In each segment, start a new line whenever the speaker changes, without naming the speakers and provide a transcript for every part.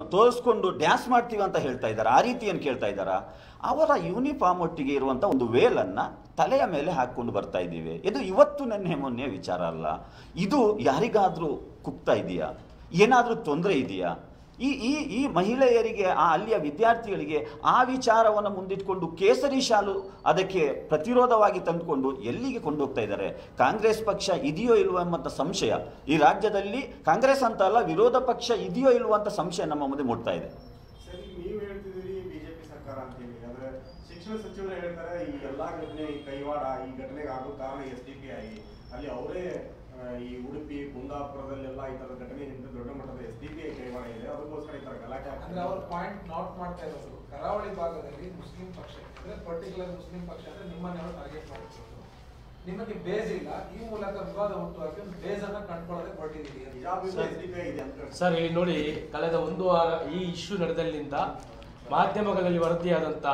ತೋರಿಸ್ಕೊಂಡು ಡ್ಯಾನ್ಸ್ ಮಾಡ್ತೀವಿ ಅಂತ ಹೇಳ್ತಾ ಇದ್ದಾರೆ ಆ ರೀತಿಯನ್ನು ಕೇಳ್ತಾ ಇದ್ದಾರಾ ಅವರ ಯೂನಿಫಾರ್ಮ್ ಒಟ್ಟಿಗೆ ಇರುವಂಥ ಒಂದು ವೇಲನ್ನು ತಲೆಯ ಮೇಲೆ ಹಾಕ್ಕೊಂಡು ಬರ್ತಾ ಇದ್ದೀವಿ ಇದು ಇವತ್ತು ನೆನ್ನೆ ಮೊನ್ನೆ ವಿಚಾರ ಅಲ್ಲ ಇದು ಯಾರಿಗಾದರೂ ಕುಗ್ತಾ ಇದೆಯಾ ಏನಾದರೂ ತೊಂದರೆ ಇದೆಯಾ ಈ ಈ ಈ ಮಹಿಳೆಯರಿಗೆ ಆ ಅಲ್ಲಿಯ ವಿದ್ಯಾರ್ಥಿಗಳಿಗೆ ಆ ವಿಚಾರವನ್ನು ಮುಂದಿಟ್ಕೊಂಡು ಕೇಸರಿ ಶಾಲು ಅದಕ್ಕೆ ಪ್ರತಿರೋಧವಾಗಿ ತಂದುಕೊಂಡು ಎಲ್ಲಿಗೆ ಕೊಂಡೋಗ್ತಾ ಇದ್ದಾರೆ ಕಾಂಗ್ರೆಸ್ ಪಕ್ಷ ಇದೆಯೋ ಇಲ್ವೋ ಎಂಬಂಥ ಸಂಶಯ ಈ ರಾಜ್ಯದಲ್ಲಿ ಕಾಂಗ್ರೆಸ್ ಅಂತ ಅಲ್ಲ ವಿರೋಧ ಪಕ್ಷ ಇದೆಯೋ ಇಲ್ವೋ ಅಂತ ಸಂಶಯ ನಮ್ಮ ಮುಂದೆ ಮೂಡ್ತಾ ಇದೆ
ಸರಿ ನೀವು ಹೇಳ್ತಿದ್ದೀರಿ ಬಿಜೆಪಿ ಸರ್ಕಾರ ಅಂತ ಹೇಳಿ ಆದ್ರೆ ಶಿಕ್ಷಣ ಸಚಿವರು ಹೇಳ್ತಾರೆ ಈ ಎಲ್ಲಾ ಘಟನೆ ಈ ಕೈವಾಡ ಈ ಘಟನೆಗೆ ಆಗೋ ಕಾರಣ ಎಸ್ ಡಿ ಪಿ ಆಗಿ ಅಲ್ಲಿ ಅವರೇ ಆ, ಈ ಉಡುಪಿ ಕುಂದಾಪುರದಲ್ಲೆಲ್ಲ ಈ ತರ ಘಟನೆ ಹಿಂದೆ ದೊಡ್ಡ ಮಟ್ಟದ ಎಸ್ ಡಿ ಪಿ ಐ ಕೈವಾಡ ಇದೆ ಅದಕ್ಕೋಸ್ಕರ ಈ ತರ ಗಲಾಟೆ
ಅಂದ್ರೆ ಅವ್ರ ಪಾಯಿಂಟ್ ನೋಟ್ ಮಾಡ್ತಾ ಇರೋದು ಕರಾವಳಿ ಭಾಗದಲ್ಲಿ ಮುಸ್ಲಿಂ ಪಕ್ಷ ಅಂದ್ರೆ ಪರ್ಟಿಕ್ಯುಲರ್ ಮುಸ್ಲಿಂ ಪಕ್ಷ ಅಂದ್ರೆ ನಿಮ್ಮನ್ನ ಟಾರ್ಗೆಟ್ ಮಾಡ್ತಿರೋದು ನಿಮಗೆ ಬೇಸ್ ಇಲ್ಲ ಈ ಮೂಲಕ ವಿವಾದ ಹುಟ್ಟುಹಾಕಿ ಒಂದು ಬೇಸ್ ಅನ್ನ ಕಂಡ್ಕೊಳ್ಳೋದೇ ಹೊರಟಿದ್ದೀರಿ
ಹಿಜಾಬ್ ಎಸ್ ಡಿ ಪಿ ಐ ಇದೆ ಅಂತ
ಸರ್ ಇಲ್ಲಿ ನೋಡಿ ಕಳೆದ ಒಂದು ವಾರ ಈ ಇಶ್ಯೂ ನಡೆದಲ್ಲಿಂದ ಮಾಧ್ಯಮಗಳಲ್ಲಿ ವರದಿಯಾದಂತಹ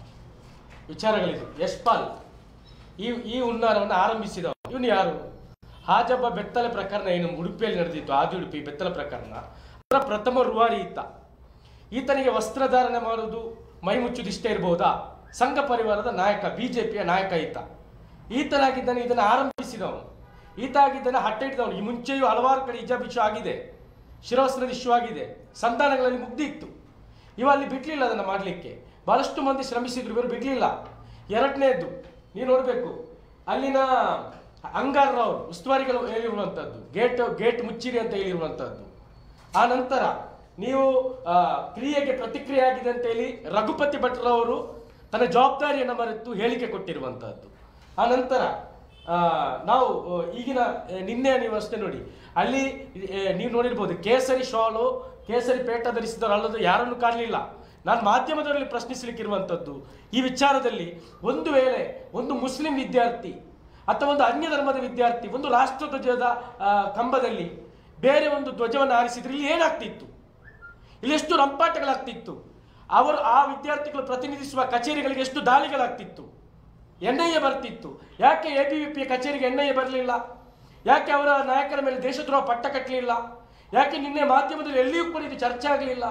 ವಿಚಾರಗಳಿದು ಯಶ್ಪಾಲ್ ಈ ಈ ಹುನ್ನಾರವನ್ನು ಆರಂಭಿಸಿದವ ಇವನು ಯಾರು ಹಾಜಬ್ಬ ಬೆತ್ತಲೆ ಪ್ರಕರಣ ಏನು ಉಡುಪಿಯಲ್ಲಿ ನಡೆದಿತ್ತು ಆದಿ ಉಡುಪಿ ಬೆತ್ತಲೆ ಪ್ರಕರಣ ಅದರ ಪ್ರಥಮ ರೂವಾರಿ ಈತ ಈತನಿಗೆ ವಸ್ತ್ರಧಾರಣೆ ಮಾಡುವುದು ಮೈ ಮುಚ್ಚುದು ಇಷ್ಟ ಇರಬಹುದಾ ಸಂಘ ಪರಿವಾರದ ನಾಯಕ ಬಿಜೆಪಿಯ ನಾಯಕ ಈತ ಈತನಾಗಿದ್ದಾನೆ ಇದನ್ನು ಆರಂಭಿಸಿದವನು ಈತ ಆಗಿದ್ದಾನೆ ಹಟ್ಟ ಹಿಡಿದವನು ಈ ಮುಂಚೆಯೂ ಹಲವಾರು ಕಡೆ ಹಿಜಾಬ್ ಇಶ್ಯೂ ಆಗಿದೆ ಶಿರವಸ್ತ್ರದ ಇಶ್ಯೂ ಆಗಿದೆ ಸಂಧಾನಗಳಲ್ಲಿ ಮುಗ್ದಿ ಇತ್ತು ಇವ ಅಲ್ಲಿ ಬಿಡ್ಲಿಲ್ಲ ಅದನ್ನು ಮಾಡಲಿಕ್ಕೆ ಬಹಳಷ್ಟು ಮಂದಿ ಶ್ರಮಿಸಿದ್ರು ಇವರು ಬಿಡ್ಲಿಲ್ಲ ಎರಡನೇದ್ದು ನೀವು ನೋಡಬೇಕು ಅಲ್ಲಿನ ಅಂಗಾರರವರು ಉಸ್ತುವಾರಿಗಳು ಹೇಳಿರುವಂಥದ್ದು ಗೇಟ್ ಗೇಟ್ ಮುಚ್ಚಿರಿ ಅಂತ ಹೇಳಿರುವಂಥದ್ದು ಆ ನಂತರ ನೀವು ಆ, ಕ್ರಿಯೆಗೆ ಪ್ರತಿಕ್ರಿಯೆ ಆಗಿದೆ ಅಂತ ಹೇಳಿ ರಘುಪತಿ ಭಟ್ರವರು ತನ್ನ ಜವಾಬ್ದಾರಿಯನ್ನು ಮರೆತು ಹೇಳಿಕೆ ಕೊಟ್ಟಿರುವಂತಹದ್ದು ಆ ನಂತರ ಆ, ನಾವು ಆ, ಈಗಿನ ಆ, ನಿನ್ನೆ ನೀವು ಅಷ್ಟೇ ನೋಡಿ ಅಲ್ಲಿ ಆ, ನೀವು ನೋಡಿರ್ಬೋದು ಕೇಸರಿ ಶಾಲು ಕೇಸರಿ ಪೇಟ ಧರಿಸಿದವರು ಅಲ್ಲದು ಯಾರನ್ನು ಕಾಣಲಿಲ್ಲ ನಾನು ಮಾಧ್ಯಮದವರಲ್ಲಿ ಪ್ರಶ್ನಿಸಲಿಕ್ಕಿರುವಂಥದ್ದು ಈ ವಿಚಾರದಲ್ಲಿ ಒಂದು ವೇಳೆ ಒಂದು ಮುಸ್ಲಿಂ ವಿದ್ಯಾರ್ಥಿ ಅಥವಾ ಒಂದು ಅನ್ಯ ಧರ್ಮದ ವಿದ್ಯಾರ್ಥಿ ಒಂದು ರಾಷ್ಟ್ರ ಧ್ವಜದ ಆ, ಕಂಬದಲ್ಲಿ ಬೇರೆ ಒಂದು ಧ್ವಜವನ್ನು ಆರಿಸಿದ್ರೆ ಇಲ್ಲಿ ಏನಾಗ್ತಿತ್ತು ಇಲ್ಲಿ ಎಷ್ಟು ರಂಪಾಟಗಳಾಗ್ತಿತ್ತು ಅವರು ಆ ವಿದ್ಯಾರ್ಥಿಗಳು ಪ್ರತಿನಿಧಿಸುವ ಕಚೇರಿಗಳಿಗೆ ಎಷ್ಟು ದಾಳಿಗಳಾಗ್ತಿತ್ತು ಎನ್ ಐ ಎ ಬರ್ತಿತ್ತು ಯಾಕೆ ಎ ಬಿ ವಿ ಪಿ ಕಚೇರಿಗೆ ಎನ್ ಐ ಎ ಬರಲಿಲ್ಲ ಯಾಕೆ ಅವರ ನಾಯಕರ ಮೇಲೆ ದೇಶದ್ರೋಹ ಪಟ್ಟ ಕಟ್ಟಲಿಲ್ಲ ಯಾಕೆ ನಿನ್ನೆ ಮಾಧ್ಯಮದಲ್ಲಿ ಎಲ್ಲಿಯೂ ಕೂಡ ಇದು ಚರ್ಚೆ ಆಗಲಿಲ್ಲ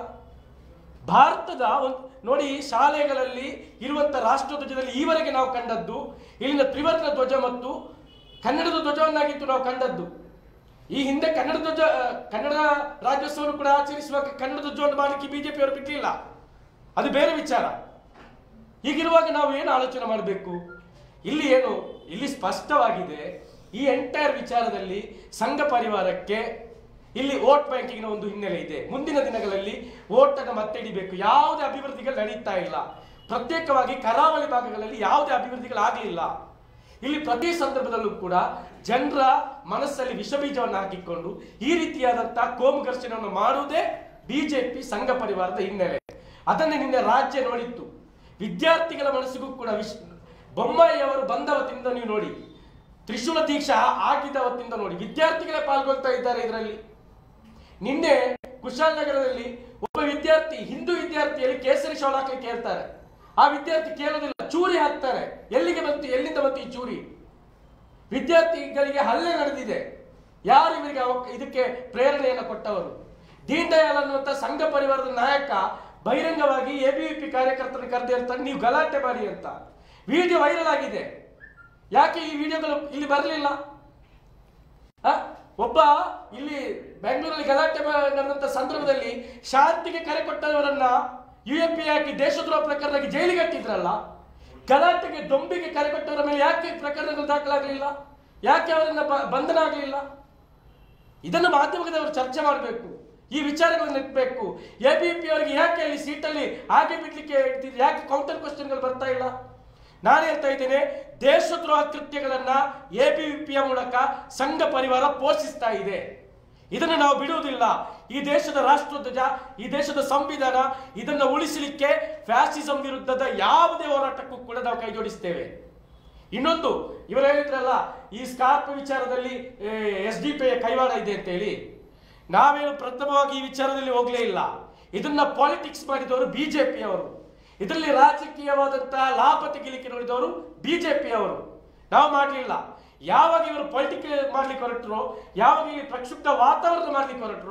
ಭಾರತದ ಒಂದು ನೋಡಿ ಶಾಲೆಗಳಲ್ಲಿ ಇರುವಂತ ರಾಷ್ಟ್ರಧ್ವಜದಲ್ಲಿ ಈವರೆಗೆ ನಾವು ಕಂಡದ್ದು ಇಲ್ಲಿನ ತ್ರಿವರ್ಣ ಧ್ವಜ ಮತ್ತು ಕನ್ನಡದ ಧ್ವಜವನ್ನಾಗಿತ್ತು ನಾವು ಕಂಡದ್ದು ಈ ಹಿಂದೆ ಕನ್ನಡ ಧ್ವಜ ಆ, ಕನ್ನಡ ರಾಜ್ಯೋತ್ಸವವನ್ನು ಕೂಡ ಆಚರಿಸುವಾಗ ಕನ್ನಡ ಧ್ವಜವನ್ನು ಮಾಡಲಿಕ್ಕೆ ಬಿಜೆಪಿ ಅವರು ಬಿಟ್ಟಿಲ್ಲ ಅದು ಬೇರೆ ವಿಚಾರ ಹೀಗಿರುವಾಗ ನಾವು ಏನು ಆಲೋಚನೆ ಮಾಡಬೇಕು ಇಲ್ಲಿ ಏನು ಇಲ್ಲಿ ಸ್ಪಷ್ಟವಾಗಿದೆ ಈ ಎಂಟೈರ್ ವಿಚಾರದಲ್ಲಿ ಸಂಘ ಪರಿವಾರಕ್ಕೆ ಇಲ್ಲಿ ವೋಟ್ ಬ್ಯಾಂಕಿಂಗ್ನ ಒಂದು ಹಿನ್ನೆಲೆ ಇದೆ ಮುಂದಿನ ದಿನಗಳಲ್ಲಿ ವೋಟ್ ಅನ್ನು ಮತ್ತೆ ಹಿಡಿಬೇಕು ಯಾವುದೇ ಅಭಿವೃದ್ಧಿಗಳು ನಡೀತಾ ಇಲ್ಲ ಪ್ರತ್ಯೇಕವಾಗಿ ಕರಾವಳಿ ಭಾಗಗಳಲ್ಲಿ ಯಾವುದೇ ಅಭಿವೃದ್ಧಿಗಳಾಗಲಿಲ್ಲ ಇಲ್ಲಿ ಪ್ರತಿ ಸಂದರ್ಭದಲ್ಲೂ ಕೂಡ ಜನರ ಮನಸ್ಸಲ್ಲಿ ವಿಷಬೀಜವನ್ನು ಹಾಕಿಕೊಂಡು ಈ ರೀತಿಯಾದಂತಹ ಕೋಮು ಘರ್ಷಣೆಯನ್ನು ಮಾಡುವುದೇ ಬಿಜೆಪಿ ಸಂಘ ಪರಿವಾರದ ಹಿನ್ನೆಲೆ ಅದನ್ನೇ ನಿನ್ನೆ ರಾಜ್ಯ ನೋಡಿತ್ತು ವಿದ್ಯಾರ್ಥಿಗಳ ಮನಸ್ಸಿಗೂ ಕೂಡ ವಿಶ್ ಬೊಮ್ಮಾಯಿ ಅವರು ಬಂದ ಹೊತ್ತಿಂದ ನೀವು ನೋಡಿ ತ್ರಿಶೂಲ ದೀಕ್ಷಾ ಆಗಿದ್ದ ಹೊತ್ತಿಂದ ನೋಡಿ ವಿದ್ಯಾರ್ಥಿಗಳೇ ಪಾಲ್ಗೊಳ್ತಾ ಇದ್ದಾರೆ ಇದರಲ್ಲಿ ನಿನ್ನೆ ಕುಶಾಲನಗರದಲ್ಲಿ ಒಬ್ಬ ವಿದ್ಯಾರ್ಥಿ ಹಿಂದೂ ವಿದ್ಯಾರ್ಥಿಯಲ್ಲಿ ಕೇಸರಿ ಶಾಲ್ ಹಾಕ್ಲಿಕ್ಕೆ ಹೇಳ್ತಾರೆ ಆ ವಿದ್ಯಾರ್ಥಿ ಕೇಳೋದಿಲ್ಲ ಚೂರಿ ಹಾಕ್ತಾರೆ ಎಲ್ಲಿಗೆ ಬಂತು ಎಲ್ಲಿಂದ ಬಂತು ಈ ಚೂರಿ ವಿದ್ಯಾರ್ಥಿಗಳಿಗೆ ಹಲ್ಲೆ ನಡೆದಿದೆ ಯಾರು ಇವರಿಗೆ ಅವಕ್- ಇದಕ್ಕೆ ಪ್ರೇರಣೆಯನ್ನು ಕೊಟ್ಟವರು ದೀನ್ ದಯಾಳ್ ಅನ್ನುವಂಥ ಸಂಘ ಪರಿವಾರದ ನಾಯಕ ಬಹಿರಂಗವಾಗಿ ಎಬಿವಿಪಿ ಕಾರ್ಯಕರ್ತರನ್ನು ಕರೆದು ಹೇಳ್ತಾರೆ ನೀವು ಗಲಾಟೆ ಮಾಡಿ ಅಂತ ವಿಡಿಯೋ ವೈರಲ್ ಆಗಿದೆ ಯಾಕೆ ಈ ವಿಡಿಯೋಗಳು ಇಲ್ಲಿ ಬರಲಿಲ್ಲ ಆ? ಒಬ್ಬ ಇಲ್ಲಿ ಬೆಂಗಳೂರಲ್ಲಿ ಗಲಾಟೆ ಮಾ- ನಡೆದಂತ ಸಂದರ್ಭದಲ್ಲಿ ಶಾಂತಿಗೆ ಕರೆ ಕೊಟ್ಟವರನ್ನ ಯು ಎ ಪಿ ಹಾಕಿ ದೇಶದ್ರೋಹ ಪ್ರಕರಣಕ್ಕೆ ಜೈಲಿಗೆ ಹಾಕಿದ್ರಲ್ಲ ಗಲಾಟೆಗೆ ದೊಂಬಿಗೆ ಕರೆ ಕೊಟ್ಟವರ ಮೇಲೆ ಯಾಕೆ ಪ್ರಕರಣಗಳು ದಾಖಲಾಗಲಿಲ್ಲ ಯಾಕೆ ಅವರನ್ನ ಬ- ಬಂಧನ ಆಗಲಿಲ್ಲ ಇದನ್ನು ಮಾಧ್ಯಮದವರು ಚರ್ಚೆ ಮಾಡಬೇಕು ಈ ವಿಚಾರಗಳನ್ನು ಎತ್ತಬೇಕು ಎ ಬಿ ಪಿ ಅವರಿಗೆ ಯಾಕೆ ಅಲ್ಲಿ ಸೀಟಲ್ಲಿ ಹಾಗೆ ಬಿಡ್ಲಿಕ್ಕೆ ಹೇಳ್ತಿದ್ರು ಯಾಕೆ ಕೌಂಟರ್ ಕ್ವಶನ್ಗಳು ಬರ್ತಾ ಇಲ್ಲ ನಾನು ಹೇಳ್ತಾ ಇದ್ದೇನೆ ದೇಶದ್ರೋಹ ಕೃತ್ಯಗಳನ್ನ ಎ ಬಿ ಪಿಯ ಮೂಲಕ ಸಂಘ ಪರಿವಾರ ಪೋಷಿಸ್ತಾ ಇದೆ ಇದನ್ನು ನಾವು ಬಿಡುವುದಿಲ್ಲ ಈ ದೇಶದ ರಾಷ್ಟ್ರಧ್ವಜ ಈ ದೇಶದ ಸಂವಿಧಾನ ಇದನ್ನು ಉಳಿಸಲಿಕ್ಕೆ ಫ್ಯಾಸಿಸಂ ವಿರುದ್ಧದ ಯಾವುದೇ ಹೋರಾಟಕ್ಕೂ ಕೂಡ ನಾವು ಕೈ ಜೋಡಿಸ್ತೇವೆ ಇನ್ನೊಂದು ಇವರು ಹೇಳಿದ್ರಲ್ಲ ಈ ಸ್ಕಾರ್ಪ್ ವಿಚಾರದಲ್ಲಿ ಎಸ್ ಡಿ ಪಿ ಕೈವಾಡ ಇದೆ ಅಂತ ಹೇಳಿ ನಾವೇನು ಪ್ರಥಮವಾಗಿ ಈ ವಿಚಾರದಲ್ಲಿ ಹೋಗ್ಲೇ ಇಲ್ಲ ಇದನ್ನ ಪಾಲಿಟಿಕ್ಸ್ ಮಾಡಿದವರು ಬಿಜೆಪಿ ಅವರು ಇದರಲ್ಲಿ ರಾಜಕೀಯವಾದಂತಹ ಲಾಭ ತೆಗಿಲಿಕ್ಕೆ ನೋಡಿದವರು ಬಿಜೆಪಿ ಅವರು ನಾವು ಮಾಡಲಿಲ್ಲ ಯಾವಾಗ ಇವರು ಪೊಲಿಟಿಕಲ್ ಮಾಡ್ಲಿಕ್ಕೆ ಹೊರಟರು ಯಾವಾಗ ಇಲ್ಲಿ ಪ್ರಕ್ಷುಬ್ಧ ವಾತಾವರಣ ಮಾಡ್ಲಿಕ್ಕೆ ಹೊರಟರು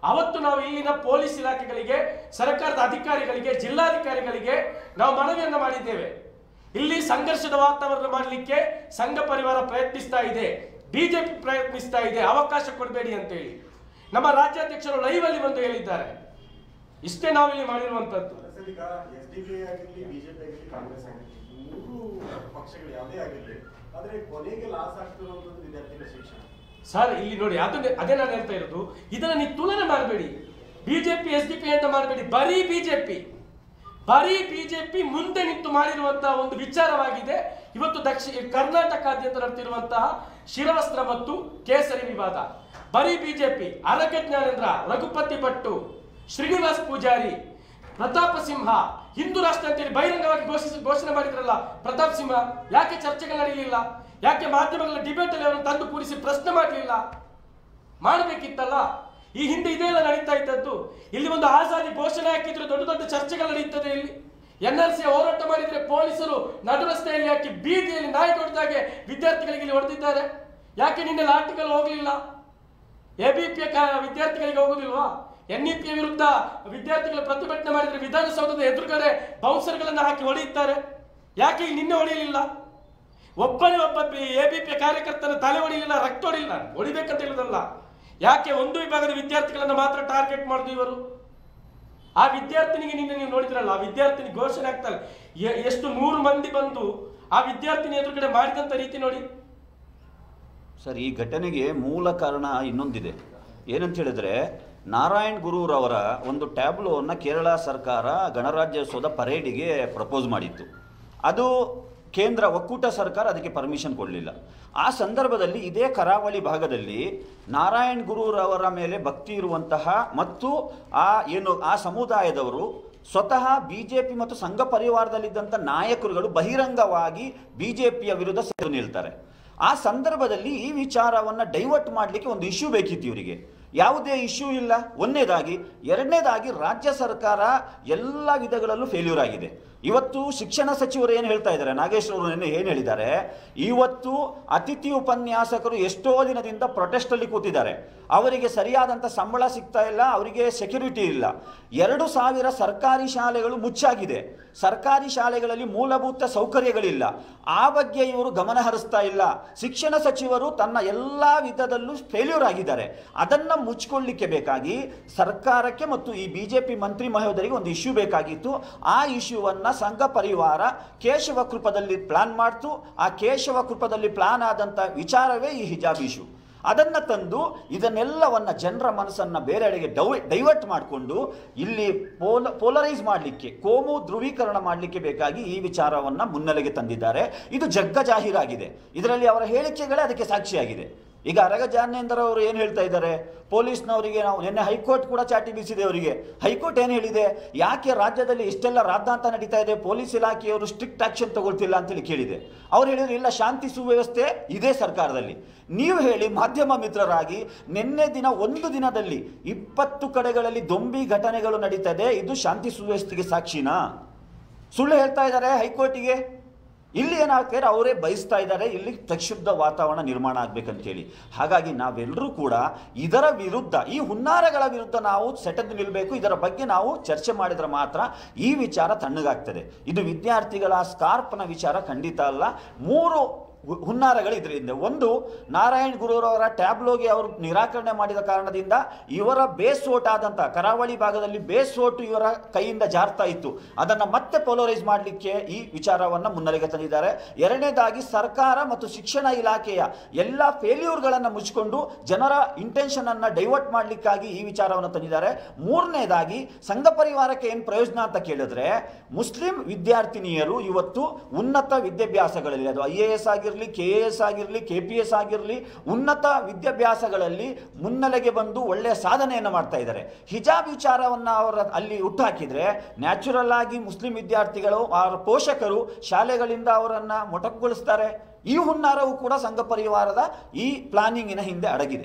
ಅವತ್ತು ನಾವು ಇಲ್ಲಿನ ಪೊಲೀಸ್ ಇಲಾಖೆಗಳಿಗೆ ಸರ್ಕಾರದ ಅಧಿಕಾರಿಗಳಿಗೆ ಜಿಲ್ಲಾಧಿಕಾರಿಗಳಿಗೆ ನಾವು ಮನವಿಯನ್ನ ಮಾಡಿದ್ದೇವೆ ಇಲ್ಲಿ ಸಂಘರ್ಷದ ವಾತಾವರಣ ಮಾಡಲಿಕ್ಕೆ ಸಂಘ ಪರಿವಾರ ಪ್ರಯತ್ನಿಸ್ತಾ ಇದೆ ಬಿಜೆಪಿ ಪ್ರಯತ್ನಿಸ್ತಾ ಇದೆ ಅವಕಾಶ ಕೊಡಬೇಡಿ ಅಂತ ಹೇಳಿ ನಮ್ಮ ರಾಜ್ಯಾಧ್ಯಕ್ಷರು ಲೈವ್ ಅಲ್ಲಿ ಬಂದು ಹೇಳಿದ್ದಾರೆ ಇಷ್ಟೇ ನಾವು ಇಲ್ಲಿ ಮಾಡಿರುವಂತದ್ದು
ಸರ್ ಈಗ ಎಸ್ ಡಿ ಪಿ ಆಗಿರ್ಲಿ ಬಿಜೆಪಿ ಆಗಿರ್ಲಿ ಕಾಂಗ್ರೆಸ್ ಆಗಿರ್ಲಿ ಈ ಮೂರು ಪಕ್ಷಗಳು ಯಾವುದೇ ಆಗಿರ್ಲಿ ಆದ್ರೆ ಕೊನೆಗೆ ಲಾಸ್ ಆಗ್ತಿರುವಂತದ್ದು ವಿದ್ಯಾರ್ಥಿಗಳ ಶಿಕ್ಷಣ
ಸರ್ ಇಲ್ಲಿ ನೋಡಿ ಅದನ್ನೇ ಅದೇ ನಾನು ಹೇಳ್ತಾ ಇರೋದು ಇದನ್ನ ನೀವು ತುಲನೆ ಮಾಡಬೇಡಿ ಬಿಜೆಪಿ ಎಸ್ ಡಿ ಪಿ ಅಂತ ಮಾಡಬೇಡಿ ಬರೀ ಬಿಜೆಪಿ ಬರೀ ಬಿಜೆಪಿ ಮುಂದೆ ನಿಂತು ಮಾಡಿರುವಂತಹ ಒಂದು ವಿಚಾರವಾಗಿದೆ ಇವತ್ತು ದಕ್ಷಿಣ ಕರ್ನಾಟಕಾದ್ಯಂತ ನಡೆತಿರುವಂತಹ ಶಿರವಸ್ತ್ರ ಮತ್ತು ಕೇಸರಿ ವಿವಾದ ಬರೀ ಬಿಜೆಪಿ ಅರಗ ಜ್ಞಾನೇಂದ್ರ ರಘುಪತಿ ಭಟ್ಟು ಶ್ರೀನಿವಾಸ್ ಪೂಜಾರಿ ಪ್ರತಾಪ ಸಿಂಹ ಹಿಂದೂ ರಾಷ್ಟ್ರ ಅಂತೇಳಿ ಬಹಿರಂಗವಾಗಿ ಘೋಷಿಸಿ ಘೋಷಣೆ ಮಾಡಿದ್ರಲ್ಲ ಪ್ರತಾಪ್ ಸಿಂಹ ಯಾಕೆ ಚರ್ಚೆಗಳು ನಡೆಯಲಿಲ್ಲ ಯಾಕೆ ಮಾಧ್ಯಮಗಳ ಡಿಬೇಟ್ ಅಲ್ಲಿ ಅವರನ್ನು ತಂದು ಕೂರಿಸಿ ಪ್ರಶ್ನೆ ಮಾಡಲಿಲ್ಲ ಮಾಡಬೇಕಿತ್ತಲ್ಲ ಈ ಹಿಂದೆ ಇದೆಲ್ಲ ನಡೀತಾ ಇದ್ದದ್ದು ಇಲ್ಲಿ ಒಂದು ಆಜಾದಿ ಘೋಷಣೆ ಹಾಕಿದ್ರೆ ದೊಡ್ಡ ದೊಡ್ಡ ಚರ್ಚೆಗಳು ನಡೀತದೆ ಇಲ್ಲಿ ಎನ್ ಆರ್ ಸಿ ಹೋರಾಟ ಮಾಡಿದ್ರೆ ಪೊಲೀಸರು ನಡು ರಸ್ತೆಯಲ್ಲಿ ಹಾಕಿ ಬೀದಿಯಲ್ಲಿ ನಾಯಿ ಹೊಡೆದಾಗೆ ವಿದ್ಯಾರ್ಥಿಗಳಿಗೆ ಇಲ್ಲಿ ಹೊಡೆದಿದ್ದಾರೆ ಯಾಕೆ ನಿನ್ನೆ ಲಾಟಿಗಳು ಹೋಗಲಿಲ್ಲ ಎಬಿಪಿಯ ವಿದ್ಯಾರ್ಥಿಗಳಿಗೆ ಹೋಗುದಿಲ್ವಾ ಎನ್ ಇ ಪಿಯ ವಿರುದ್ಧ ವಿದ್ಯಾರ್ಥಿಗಳು ಪ್ರತಿಭಟನೆ ಮಾಡಿದ್ರೆ ವಿಧಾನಸೌಧದ ಎದುರುಗಡೆ ಬೌನ್ಸರ್ಗಳನ್ನ ಹಾಕಿ ಹೊಡೆಯುತ್ತಾರೆ ಯಾಕೆ ಇಲ್ಲಿ ನಿನ್ನೆ ಹೊಡೆಯಲಿಲ್ಲ ಒಬ್ಬನೇ ಒಬ್ಬ ಎ ಬಿ ಪಿ ಕಾರ್ಯಕರ್ತನ ತಲೆ ಹೊಡಿಲಿಲ್ಲ ರಕ್ತ ಹೊಡಿಲಿಲ್ಲ ಹೊಡಿಬೇಕಂತ ಹೇಳುದಲ್ಲ ಯಾಕೆ ಒಂದು ವಿಭಾಗದ ವಿದ್ಯಾರ್ಥಿಗಳನ್ನ ಮಾತ್ರ ಟಾರ್ಗೆಟ್ ಮಾಡುದು ಇವರು ಆ ವಿದ್ಯಾರ್ಥಿನಿಗೆ ನಿನ್ನೆ ನೀವು ನೋಡಿದ್ರಲ್ಲ ಆ ವಿದ್ಯಾರ್ಥಿನಿ ಘೋಷಣೆ ಆಗ್ತಾರೆ ಎ- ಎಷ್ಟು ನೂರು ಮಂದಿ ಬಂದು ಆ ವಿದ್ಯಾರ್ಥಿನಿ ಎದುರುಗಡೆ ಮಾಡಿದಂತ ರೀತಿ ನೋಡಿ
ಸರ್ ಈ ಘಟನೆಗೆ ಮೂಲ ಕಾರಣ ಇನ್ನೊಂದಿದೆ ಏನಂತ ಹೇಳಿದ್ರೆ ನಾರಾಯಣ್ ಗುರೂರವರ ಒಂದು ಟ್ಯಾಬ್ಲೋವನ್ನು ಕೇರಳ ಸರ್ಕಾರ ಗಣರಾಜ್ಯೋತ್ಸವದ ಪರೇಡಿಗೆ ಪ್ರಪೋಸ್ ಮಾಡಿತ್ತು ಅದು ಕೇಂದ್ರ ಒಕ್ಕೂಟ ಸರ್ಕಾರ ಅದಕ್ಕೆ ಪರ್ಮಿಷನ್ ಕೊಡಲಿಲ್ಲ ಆ ಸಂದರ್ಭದಲ್ಲಿ ಇದೇ ಕರಾವಳಿ ಭಾಗದಲ್ಲಿ ನಾರಾಯಣ್ ಗುರೂರವರ ಮೇಲೆ ಭಕ್ತಿ ಇರುವಂತಹ ಮತ್ತು ಆ ಏನು ಆ ಸಮುದಾಯದವರು ಸ್ವತಃ ಬಿ ಜೆ ಪಿ ಮತ್ತು ಸಂಘ ಪರಿವಾರದಲ್ಲಿದ್ದಂಥ ನಾಯಕರುಗಳು ಬಹಿರಂಗವಾಗಿ ಬಿ ಜೆ ಪಿಯ ವಿರುದ್ಧ ಸೇರು ನಿಲ್ತಾರೆ ಆ ಸಂದರ್ಭದಲ್ಲಿ ಈ ವಿಚಾರವನ್ನು ಡೈವರ್ಟ್ ಮಾಡಲಿಕ್ಕೆ ಒಂದು ಇಶ್ಯೂ ಬೇಕಿತ್ತು ಇವರಿಗೆ ಯಾವುದೇ ಇಶ್ಯೂ ಇಲ್ಲ ಒಂದನೇದಾಗಿ ಎರಡನೇದಾಗಿ ರಾಜ್ಯ ಸರ್ಕಾರ ಎಲ್ಲ ವಿಧಗಳಲ್ಲೂ ಫೇಲ್ಯೂರ್ ಆಗಿದೆ ಇವತ್ತು ಶಿಕ್ಷಣ ಸಚಿವರು ಏನು ಹೇಳ್ತಾ ಇದ್ದಾರೆ ನಾಗೇಶ್ ಅವರು ನಿನ್ನೆ ಏನು ಹೇಳಿದ್ದಾರೆ ಇವತ್ತು ಅತಿಥಿ ಉಪನ್ಯಾಸಕರು ಎಷ್ಟೋ ದಿನದಿಂದ ಪ್ರೊಟೆಸ್ಟಲ್ಲಿ ಕೂತಿದ್ದಾರೆ ಅವರಿಗೆ ಸರಿಯಾದಂಥ ಸಂಬಳ ಸಿಗ್ತಾ ಇಲ್ಲ ಅವರಿಗೆ ಸೆಕ್ಯೂರಿಟಿ ಇಲ್ಲ ಎರಡು ಸಾವಿರ ಸರ್ಕಾರಿ ಶಾಲೆಗಳು ಮುಚ್ಚಾಗಿದೆ ಸರ್ಕಾರಿ ಶಾಲೆಗಳಲ್ಲಿ ಮೂಲಭೂತ ಸೌಕರ್ಯಗಳಿಲ್ಲ ಆ ಬಗ್ಗೆ ಇವರು ಗಮನ ಹರಿಸ್ತಾ ಇಲ್ಲ ಶಿಕ್ಷಣ ಸಚಿವರು ತನ್ನ ಎಲ್ಲ ವಿಧದಲ್ಲೂ ಫೇಲ್ಯೂರ್ ಆಗಿದ್ದಾರೆ ಅದನ್ನು ಮುಚ್ಕೊಳ್ಳಿಕ್ಕೆ ಬೇಕಾಗಿ ಸರ್ಕಾರಕ್ಕೆ ಮತ್ತು ಈ ಬಿ ಜೆ ಪಿ ಮಂತ್ರಿ ಮಹೋದರಿಗೆ ಒಂದು ಇಶ್ಯೂ ಬೇಕಾಗಿತ್ತು ಆ ಇಶ್ಯೂವನ್ನು ಸಂಘ ಪರಿವಾರ ಕೇಶವ ಕೃಪದಲ್ಲಿ ಪ್ಲಾನ್ ಮಾಡ್ತು ಆ ಕೇಶವ ಕೃಪದಲ್ಲಿ ಪ್ಲಾನ್ ಆದಂಥ ವಿಚಾರವೇ ಈ ಹಿಜಾಬ್ ಇಶ್ಯೂ ಅದನ್ನು ತಂದು ಇದನ್ನೆಲ್ಲವನ್ನ ಜನರ ಮನಸ್ಸನ್ನು ಬೇರೆಡೆಗೆ ಡೌ ಡೈವರ್ಟ್ ಮಾಡಿಕೊಂಡು ಇಲ್ಲಿ ಪೋಲ ಪೋಲರೈಸ್ ಮಾಡಲಿಕ್ಕೆ ಕೋಮು ಧ್ರುವೀಕರಣ ಮಾಡಲಿಕ್ಕೆ ಬೇಕಾಗಿ ಈ ವಿಚಾರವನ್ನು ಮುನ್ನೆಲೆಗೆ ತಂದಿದ್ದಾರೆ ಇದು ಜಗ್ಗ ಜಾಹೀರಾಗಿದೆ ಇದರಲ್ಲಿ ಅವರ ಹೇಳಿಕೆಗಳೇ ಅದಕ್ಕೆ ಸಾಕ್ಷಿಯಾಗಿದೆ ಈಗ ಅರಗ ಜಾನೇಂದ್ರ ಅವರು ಏನು ಹೇಳ್ತಾ ಇದ್ದಾರೆ ಪೊಲೀಸ್ನವರಿಗೆ ನಾವು ನಿನ್ನೆ ಹೈಕೋರ್ಟ್ ಕೂಡ ಚಾಟಿ ಬೀಸಿದೆ ಅವರಿಗೆ ಹೈಕೋರ್ಟ್ ಏನು ಹೇಳಿದೆ ಯಾಕೆ ರಾಜ್ಯದಲ್ಲಿ ಇಷ್ಟೆಲ್ಲ ರಾದ್ದಾಂತ ನಡೀತಾ ಇದೆ ಪೊಲೀಸ್ ಇಲಾಖೆಯವರು ಸ್ಟ್ರಿಕ್ಟ್ ಆಕ್ಷನ್ ತಗೊಳ್ತಿಲ್ಲ ಅಂತೇಳಿ ಕೇಳಿದೆ ಅವ್ರು ಹೇಳಿದ್ರು ಇಲ್ಲ ಶಾಂತಿ ಸುವ್ಯವಸ್ಥೆ ಇದೇ ಸರ್ಕಾರದಲ್ಲಿ ನೀವು ಹೇಳಿ ಮಾಧ್ಯಮ ಮಿತ್ರರಾಗಿ ನಿನ್ನೆ ದಿನ ಒಂದು ದಿನದಲ್ಲಿ ಇಪ್ಪತ್ತು ಕಡೆಗಳಲ್ಲಿ ದೊಂಬಿ ಘಟನೆಗಳು ನಡೀತದೆ ಇದು ಶಾಂತಿ ಸುವ್ಯವಸ್ಥೆಗೆ ಸಾಕ್ಷಿನಾ ಸುಳ್ಳು ಹೇಳ್ತಾ ಇದ್ದಾರೆ ಹೈಕೋರ್ಟಿಗೆ ಇಲ್ಲಿ ಏನಾಗ್ತಾರೆ ಅವರೇ ಬಯಸ್ತಾ ಇದ್ದಾರೆ ಇಲ್ಲಿ ಪ್ರಕ್ಷುಬ್ಧ ವಾತಾವರಣ ನಿರ್ಮಾಣ ಆಗ್ಬೇಕಂತೇಳಿ ಹಾಗಾಗಿ ನಾವೆಲ್ಲರೂ ಕೂಡ ಇದರ ವಿರುದ್ಧ ಈ ಹುನ್ನಾರಗಳ ವಿರುದ್ಧ ನಾವು ಸೆಟೆದು ನಿಲ್ಲಬೇಕು ಇದರ ಬಗ್ಗೆ ನಾವು ಚರ್ಚೆ ಮಾಡಿದ್ರೆ ಮಾತ್ರ ಈ ವಿಚಾರ ತಣ್ಣಗಾಗ್ತದೆ ಇದು ವಿದ್ಯಾರ್ಥಿಗಳ ಸ್ಕಾರ್ಪ್ನ ವಿಚಾರ ಖಂಡಿತ ಅಲ್ಲ ಮೂರು ಹು- ಹುನ್ನಾರಗಳು ಇದರಿಂದ ಒಂದು ನಾರಾಯಣ್ ಗುರುರವರ ಟ್ಯಾಬ್ಲೋಗೆ ಅವರು ನಿರಾಕರಣೆ ಮಾಡಿದ ಕಾರಣದಿಂದ ಇವರ ಬೇಸ್ ಓಟ್ ಆದಂಥ ಕರಾವಳಿ ಭಾಗದಲ್ಲಿ ಬೇಸ್ ಓಟು ಇವರ ಕೈಯಿಂದ ಜಾರ್ತಾ ಇತ್ತು ಅದನ್ನು ಮತ್ತೆ ಪೋಲರೈಸ್ ಮಾಡಲಿಕ್ಕೆ ಈ ವಿಚಾರವನ್ನು ಮುನ್ನೆಲೆಗೆ ತಂದಿದ್ದಾರೆ ಎರಡನೇದಾಗಿ ಸರ್ಕಾರ ಮತ್ತು ಶಿಕ್ಷಣ ಇಲಾಖೆಯ ಎಲ್ಲ ಫೇಲ್ಯೂರ್ಗಳನ್ನು ಮುಚ್ಚಿಕೊಂಡು ಜನರ ಇಂಟೆನ್ಷನನ್ನು ಡೈವರ್ಟ್ ಮಾಡಲಿಕ್ಕಾಗಿ ಈ ವಿಚಾರವನ್ನು ತಂದಿದ್ದಾರೆ ಮೂರನೇದಾಗಿ ಸಂಘ ಪರಿವಾರಕ್ಕೆ ಏನು ಪ್ರಯೋಜನ ಅಂತ ಕೇಳಿದ್ರೆ ಮುಸ್ಲಿಂ ವಿದ್ಯಾರ್ಥಿನಿಯರು ಇವತ್ತು ಉನ್ನತ ವಿದ್ಯಾಭ್ಯಾಸಗಳಲ್ಲಿ ಅದು ಐ ಎ ಎಸ್ ಆಗಿರಲಿ ಕೆ ಎ ಎಸ್ ಆಗಿರಲಿ ಕೆ ಪಿ ಎಸ್ ಆಗಿರಲಿ ಉನ್ನತ ವಿದ್ಯಾಭ್ಯಾಸಗಳಲ್ಲಿ ಮುನ್ನೆಲೆಗೆ ಬಂದು ಒಳ್ಳೆಯ ಸಾಧನೆಯನ್ನು ಮಾಡ್ತಾ ಇದ್ದಾರೆ ಹಿಜಾಬ್ ವಿಚಾರವನ್ನು ಅವರ ಅಲ್ಲಿ ಹುಟ್ಟುಹಾಕಿದ್ರೆ ನ್ಯಾಚುರಲ್ ಆಗಿ ಮುಸ್ಲಿಂ ವಿದ್ಯಾರ್ಥಿಗಳು ಅವರ ಪೋಷಕರು ಶಾಲೆಗಳಿಂದ ಅವರನ್ನು ಮೊಟಕುಗೊಳಿಸ್ತಾರೆ ಈ ಹುನ್ನಾರವು ಕೂಡ ಸಂಘ ಪರಿವಾರದ ಈ ಪ್ಲಾನಿಂಗಿನ ಹಿಂದೆ ಅಡಗಿದೆ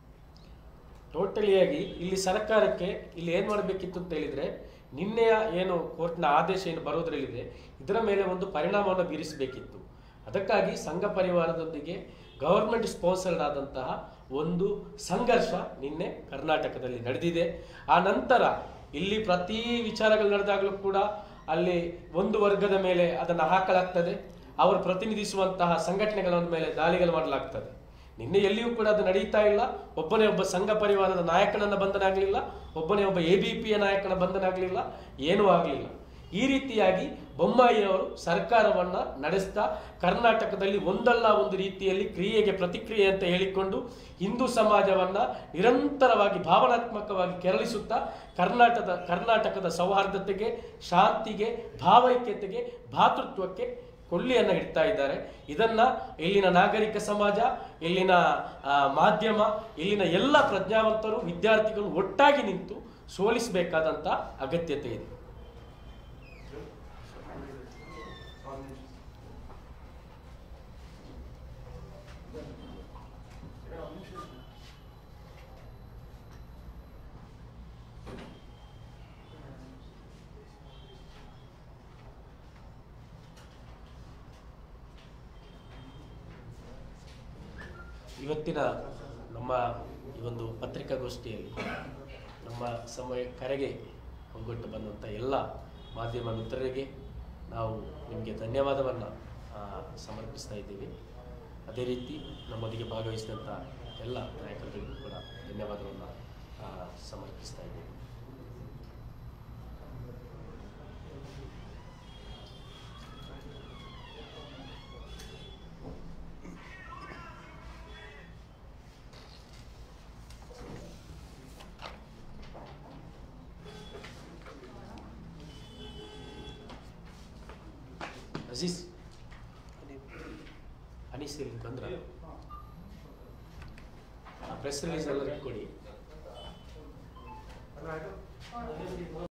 ಟೋಟಲಿಯಾಗಿ ಇಲ್ಲಿ ಸರ್ಕಾರಕ್ಕೆ ಇಲ್ಲಿ ಏನು ಮಾಡಬೇಕಿತ್ತು ಅಂತ ಹೇಳಿದ್ರೆ ನಿನ್ನೆಯ ಏನು ಕೋರ್ಟ್ನ ಆದೇಶ ಏನು ಬರೋದ್ರಲ್ಲಿದೆ ಇದರ ಮೇಲೆ ಒಂದು ಪರಿಣಾಮವನ್ನು ಬೀರಿಸಬೇಕಿತ್ತು ಅದಕ್ಕಾಗಿ ಸಂಘ ಪರಿವಾರದೊಂದಿಗೆ ಗವರ್ಮೆಂಟ್ ಸ್ಪಾನ್ಸರ್ಡ್ ಆದಂತಹ ಒಂದು ಸಂಘರ್ಷ ನಿನ್ನೆ ಕರ್ನಾಟಕದಲ್ಲಿ ನಡೆದಿದೆ ಆ ನಂತರ ಇಲ್ಲಿ ಪ್ರತಿ ವಿಚಾರಗಳು ನಡೆದಾಗಲೂ ಕೂಡ ಅಲ್ಲಿ ಒಂದು ವರ್ಗದ ಮೇಲೆ ಅದನ್ನು ಹಾಕಲಾಗ್ತದೆ ಅವರು ಪ್ರತಿನಿಧಿಸುವಂತಹ ಸಂಘಟನೆಗಳ ಮೇಲೆ ದಾಳಿಗಳು ಮಾಡಲಾಗ್ತದೆ ನಿನ್ನೆ ಎಲ್ಲಿಯೂ ಕೂಡ ಅದು ನಡೀತಾ ಇಲ್ಲ ಒಬ್ಬನೇ ಒಬ್ಬ ಸಂಘ ಪರಿವಾರದ ನಾಯಕನನ್ನ ಬಂಧನ ಆಗಲಿಲ್ಲ ಒಬ್ಬನೇ ಒಬ್ಬ ಎ ಬಿ ಪಿಯ ನಾಯಕನ ಬಂಧನ ಆಗಲಿಲ್ಲ ಏನೂ ಆಗಲಿಲ್ಲ ಈ ರೀತಿಯಾಗಿ ಬೊಮ್ಮಾಯಿಯವರು ಸರ್ಕಾರವನ್ನ ನಡೆಸ್ತಾ ಕರ್ನಾಟಕದಲ್ಲಿ ಒಂದಲ್ಲ ಒಂದು ರೀತಿಯಲ್ಲಿ ಕ್ರಿಯೆಗೆ ಪ್ರತಿಕ್ರಿಯೆ ಅಂತ ಹೇಳಿಕೊಂಡು ಹಿಂದೂ ಸಮಾಜವನ್ನ ನಿರಂತರವಾಗಿ ಭಾವನಾತ್ಮಕವಾಗಿ ಕೆರಳಿಸುತ್ತಾ ಕರ್ನಾಟಕದ ಕರ್ನಾಟಕದ ಸೌಹಾರ್ದತೆಗೆ ಶಾಂತಿಗೆ ಭಾವೈಕ್ಯತೆಗೆ ಭಾತೃತ್ವಕ್ಕೆ ಕೊಳ್ಳಿಯನ್ನು ಇಡ್ತಾ ಇದ್ದಾರೆ ಇದನ್ನ ಇಲ್ಲಿನ ನಾಗರಿಕ ಸಮಾಜ ಇಲ್ಲಿನ ಆ, ಮಾಧ್ಯಮ ಇಲ್ಲಿನ ಎಲ್ಲ ಪ್ರಜ್ಞಾವಂತರು ವಿದ್ಯಾರ್ಥಿಗಳು ಒಟ್ಟಾಗಿ ನಿಂತು ಸೋಲಿಸಬೇಕಾದಂತ ಅಗತ್ಯತೆ ಇದೆ ಇವತ್ತಿನ ನಮ್ಮ ಈ ಒಂದು ಪತ್ರಿಕಾಗೋಷ್ಠಿಯಲ್ಲಿ ನಮ್ಮ ಸಮಯ ಕರೆಗೆ ಒಗ್ಗಟ್ಟು ಬಂದಂಥ ಎಲ್ಲ ಮಾಧ್ಯಮ ಮಿತ್ರರಿಗೆ ನಾವು ನಿಮಗೆ ಧನ್ಯವಾದವನ್ನು ಸಮರ್ಪಿಸ್ತಾ ಇದ್ದೀವಿ ಅದೇ ರೀತಿ ನಮ್ಮೊಂದಿಗೆ ಭಾಗವಹಿಸಿದಂಥ ಎಲ್ಲ ನಾಯಕರುಗಳಿಗೂ ಕೂಡ ಧನ್ಯವಾದವನ್ನು ಸಮರ್ಪಿಸ್ತಾ ಇದ್ದೀವಿ ಅಜೀಸ್ ಅನೀಸ್ ಇಲ್ಲಿ ಬಂದ್ರ ಪ್ರೆಸ್ ರಿಲೀಸ್ ಎಲ್ಲರಿಗೂ ಕೊಡಿ